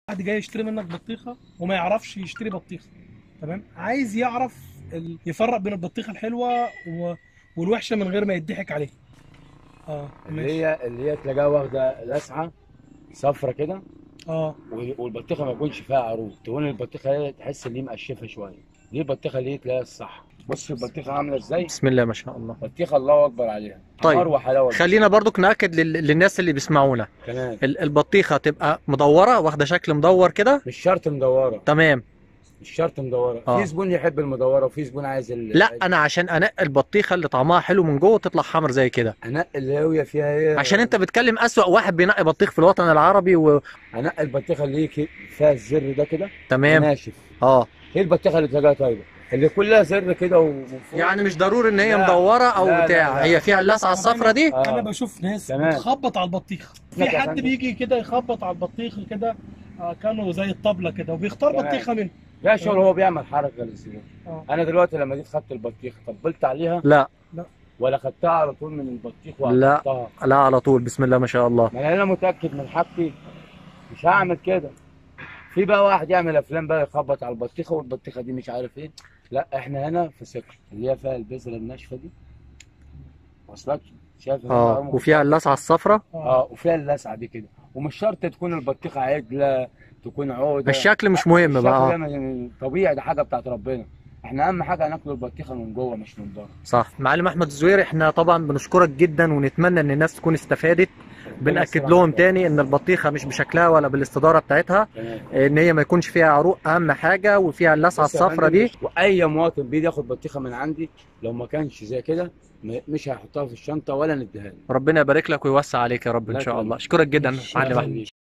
حد جاي يشتري منك بطيخه وما يعرفش يشتري بطيخه تمام عايز يعرف ال... يفرق بين البطيخه الحلوه و... والوحشه من غير ما يضحك عليه اه اللي ماشي هي اللي هي تلاقيها واخده لسعه صفرة كده اه وال- والبطيخه ما يكونش فيها عروق تكون البطيخه هي تحس ان هي مقشفه شويه دي البطيخه اللي هي تلاقيها الصح بص البطيخه عامله ازاي بسم الله ما شاء الله بطيخه الله اكبر عليها طيب. حمار وحلاوه خلينا برضك ناكد لل... للناس اللي بيسمعونا كمان ال- البطيخه تبقى مدوره واخده شكل مدور كده مش شرط مدوره تمام مش شرط مدوره آه. في زبون يحب المدوره وفي زبون عايز ال... لا انا عشان انقي البطيخه اللي طعمها حلو من جوه تطلع حمر زي كده انقي اللي هي فيها ايه عشان انت بتكلم اسوأ واحد بينقي بطيخ في الوطن العربي وتمام انقي البطيخه اللي هي كي- فيها الزر ده كده ناشف اه هي البطيخه اللي تلاقيها طيبه اللي كلها زر كده ومن فوق يعني مش ضروري ان هي لا. مدوره او لا، لا، بتاع لا. هي فيها اللسعه الصفرا دي آه. انا بشوف ناس تمام. بتخبط على البطيخ في لك يا حد فندم. بيجي كده يخبط على البطيخ كده آه كانوا زي الطبله كده وبيختار تمام. بطيخه منه لا شغل هو بيعمل حركه للزبون اه انا دلوقتي لما جيت خدت البطيخه طبلت عليها لا ولا خدتها على طول من البطيخ لا. وقطعتها لا على طول بسم الله ما شاء الله ما انا متاكد من حاجتي مش هعمل كده في بقى واحد يعمل افلام بقى يخبط على البطيخه والبطيخه دي مش عارف ايه لا احنا هنا في ثقه اللي هي فيها البذره الناشفه دي وصلت شايف اه وفيها اللسعه الصفرا اه وفيها اللسعه دي كده ومش شرط تكون البطيخه عجله تكون عقده الشكل مش مهم الشكل بقى ده آه. من- طبيعي ده حاجه بتاعت ربنا احنا اهم حاجه ناكل البطيخه من جوه مش من بره صح معلم احمد الزوير احنا طبعا بنشكرك جدا ونتمنى ان الناس تكون استفادت بنأكد لهم تاني ان البطيخه مش بشكلها ولا بالاستداره بتاعتها تمام ان هي ما يكونش فيها عروق اهم حاجه وفيها اللسعه بص يا الصفرا فندم، دي واي مواطن بيجي ياخد بطيخه من عندي لو ما كانش زي كده م- مش هيحطها في الشنطه ولا نديها له ربنا يبارك لك ويوسع عليك يا رب ان الله شاء يخليك. الله اشكرك جدا الله معلم احمد يخليك.